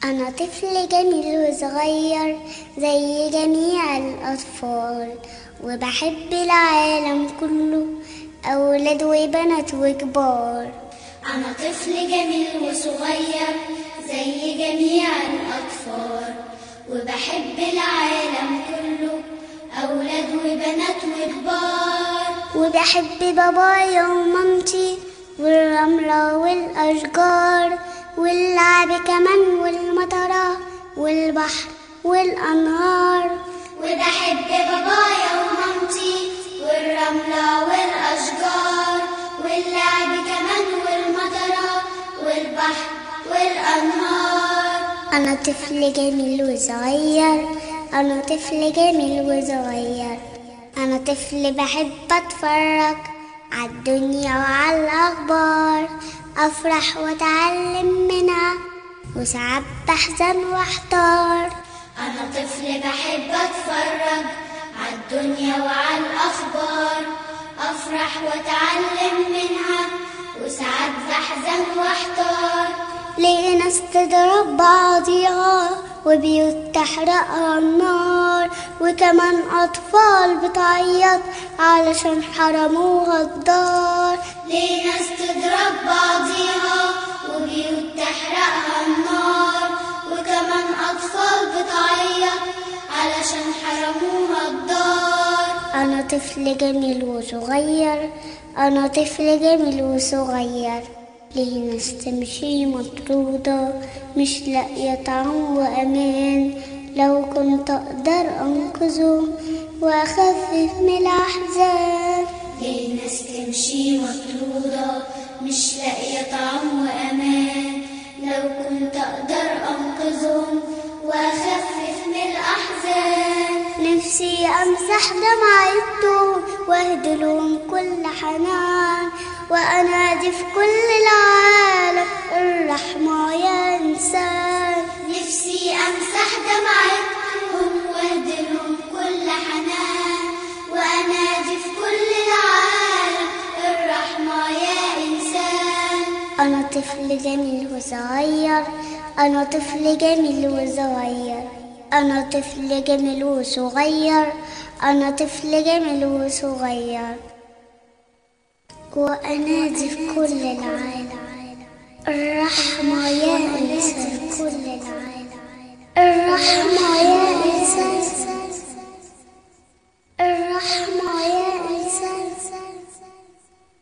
أنا طفل جميل وصغير زي جميع الأطفال وبحب العالم كله أولاد وبنات وكبار أنا طفل جميل وصغير زي جميع الأطفال وبحب العالم كله أولاد وبنات وكبار وبحب بابايا ومامتي والرملة والأشجار واللعب كمان والمطرة والبحر والأنهار وبحب بابايا ومامتي والرملة والأشجار واللعب كمان والمطرة والبحر والأنهار أنا طفل جميل وصغير أنا طفل جميل وصغير أنا طفل بحب أتفرج على الدنيا وعلى الأخبار أفرح وأتعلم منها وساعات بحزن واحتار أنا طفل بحب أتفرج على الدنيا وعلى الأخبار أفرح وأتعلم منها وساعات بحزن واحتار ليه ناس تضرب بعضيها وبيوت تحرقها النار وكمان أطفال بتعيط علشان حرموها الدار ليه ناس تضرب بعضيها وبيوت تحرقها النار وكمان أطفال بتعيط علشان حرموها الدار أنا طفل جميل وصغير أنا طفل جميل وصغير ليه ناس تمشي مطرودة مش لاقية طعم وأمان لو كنت أقدر أنقذهم وأخفف من الأحزان ليه ناس تمشي مطرودة مش لاقية طعم وأمان لو كنت أقدر أنقذهم وأخفف من الأحزان نفسي أمسح دمعتهم وأهدلهم كل حنان وأنادي في كل العالم الرحمة يا إنسان نفسي أمسح دمعتهم وأهدلهم كل حنان وأنادي في كل العالم الرحمة يا إنسان أنا طفل جميل وصغير أنا طفل جميل وصغير أنا طفل جميل وصغير أنا طفل جميل وصغير وأنادي في كل العالم الرحمة يا إنسان كل العالم الرحمة يا إنسان